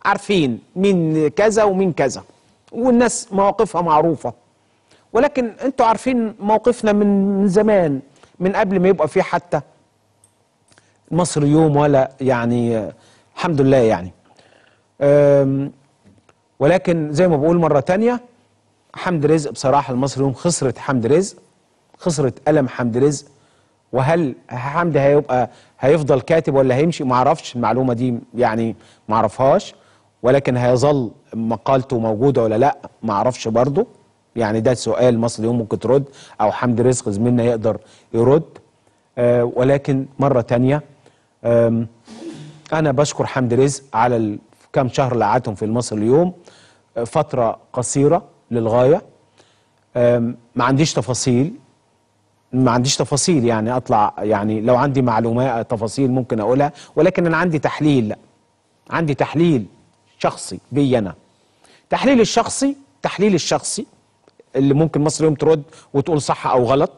عارفين مين كذا ومين كذا والناس مواقفها معروفه ولكن انتوا عارفين موقفنا من من زمان من قبل ما يبقى في حتى مصر يوم ولا يعني آه، الحمد لله يعني أم، ولكن زي ما بقول مرة تانية حمد رزق بصراحة المصري يوم خسرت حمد رزق خسرت قلم حمد رزق وهل حمد هيبقى هيفضل كاتب ولا هيمشي ما اعرفش المعلومة دي يعني ما اعرفهاش ولكن هيظل مقالته موجودة ولا لا ما اعرفش برضه يعني ده سؤال مصر اليوم ممكن ترد او حمد رزق زميلنا يقدر يرد آه ولكن مرة تانية آم، انا بشكر حمد رزق على الكام شهر اللي قعدتهم في مصر اليوم آه، فترة قصيرة للغاية آم، ما عنديش تفاصيل ما عنديش تفاصيل يعني اطلع يعني لو عندي معلومات تفاصيل ممكن اقولها ولكن انا عندي تحليل عندي تحليل شخصي بي انا تحليل الشخصي تحليل الشخصي اللي ممكن مصر يوم ترد وتقول صح او غلط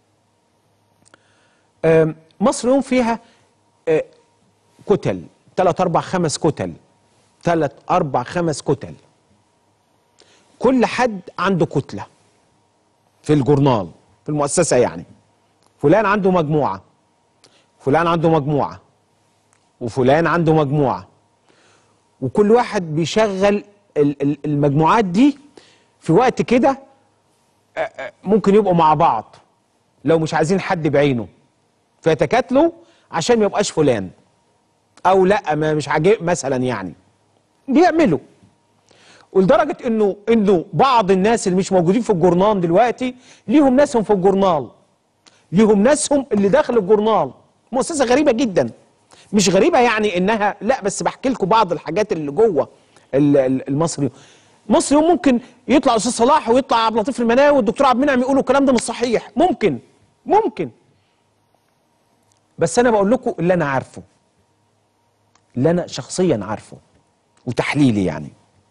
آم، مصر يوم فيها آه، كتل ثلاث اربع خمس كتل ثلاث اربع خمس كتل كل حد عنده كتله في الجورنال في المؤسسه يعني فلان عنده مجموعه فلان عنده مجموعه وفلان عنده مجموعه وكل واحد بيشغل ال- ال- المجموعات دي في وقت كده آه، آه، ممكن يبقوا مع بعض لو مش عايزين حد بعينه فيتكاتلوا عشان ما يبقاش فلان او لا ما مش عاجب مثلا يعني بيعملوا ولدرجه انه انه بعض الناس اللي مش موجودين في الجورنال دلوقتي ليهم ناسهم في الجورنال ليهم ناسهم اللي داخل الجورنال مؤسسه غريبه جدا مش غريبه يعني انها لا بس بحكي لكم بعض الحاجات اللي جوه ال- ال- المصري مصري ممكن يطلع استاذ صلاح ويطلع عبد اللطيف المناوي والدكتور عبد المنعم يقولوا الكلام ده مش صحيح ممكن ممكن بس انا بقول لكم اللي انا عارفه اللي انا شخصيا عارفه وتحليلي يعني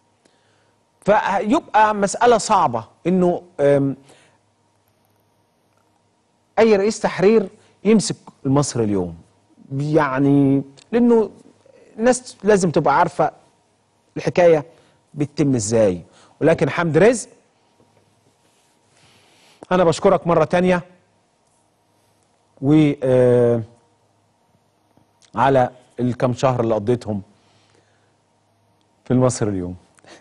فيبقى مسألة صعبة انه أم، اي رئيس تحرير يمسك مصر اليوم يعني لانه الناس لازم تبقى عارفة الحكاية بتتم ازاي ولكن حمد رزق انا بشكرك مرة تانية و آه، على الكام شهر اللي قضيتهم في مصر اليوم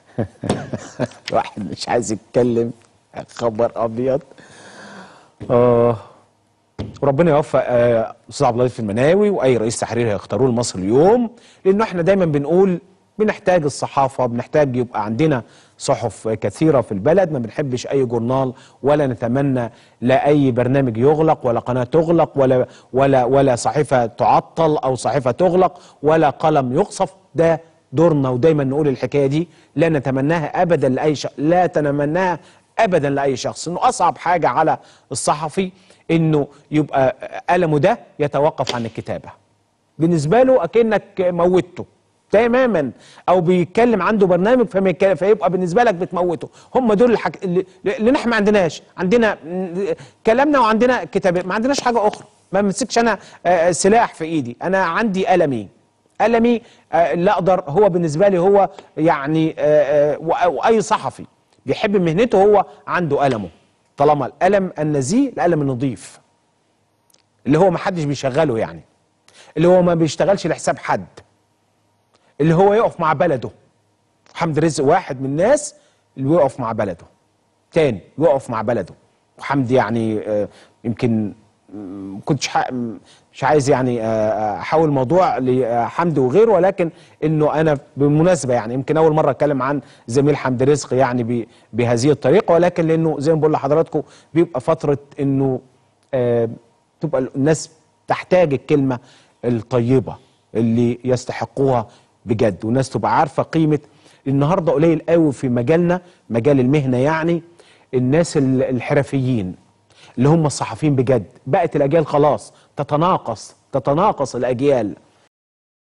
واحد مش عايز يتكلم خبر ابيض اه وربنا يوفق آه، استاذ عبد اللطيف المناوي واي رئيس تحرير هيختاروه لمصر اليوم لانه احنا دايما بنقول بنحتاج الصحافه بنحتاج يبقى عندنا صحف كثيره في البلد ما بنحبش اي جورنال ولا نتمنى لا اي برنامج يغلق ولا قناه تغلق ولا ولا ولا صحيفه تعطل او صحيفه تغلق ولا قلم يقصف ده دورنا ودايما نقول الحكايه دي لا نتمناها ابدا لاي شخص لا نتمناها ابدا لاي شخص انه اصعب حاجه على الصحفي انه يبقى قلمه ده يتوقف عن الكتابه بالنسبه له اكنك موتته تماما او بيتكلم عنده برنامج فما يتكلم- فيبقى بالنسبه لك بتموته هم دول الحك... اللي, اللي احنا ما عندناش عندنا م- كلامنا وعندنا كتابه ما عندناش حاجه اخرى ما بمسكش انا آه، سلاح في ايدي انا عندي قلمي قلمي آه، اللي اقدر هو بالنسبه لي هو يعني آه، آه، وأ- واي صحفي بيحب مهنته هو عنده قلمه طالما القلم النزيه القلم النظيف اللي هو ما حدش بيشغله يعني اللي هو ما بيشتغلش لحساب حد اللي هو يقف مع بلده حمد رزق واحد من الناس اللي يقف مع بلده تاني يقف مع بلده وحمد يعني آه، يمكن م- كنتش ح- م- مش عايز يعني آه، احول الموضوع لحمد وغيره ولكن انه انا بالمناسبه يعني يمكن اول مره اتكلم عن زميل حمد رزق يعني ب- بهذه الطريقه ولكن لانه زي ما بقول لحضراتكم بيبقى فتره انه آه، تبقى الناس تحتاج الكلمه الطيبه اللي يستحقوها بجد والناس تبقى عارفه قيمه النهارده قليل قوي في مجالنا مجال المهنه يعني الناس ال- الحرفيين اللي هم الصحفيين بجد بقت الاجيال خلاص تتناقص تتناقص الاجيال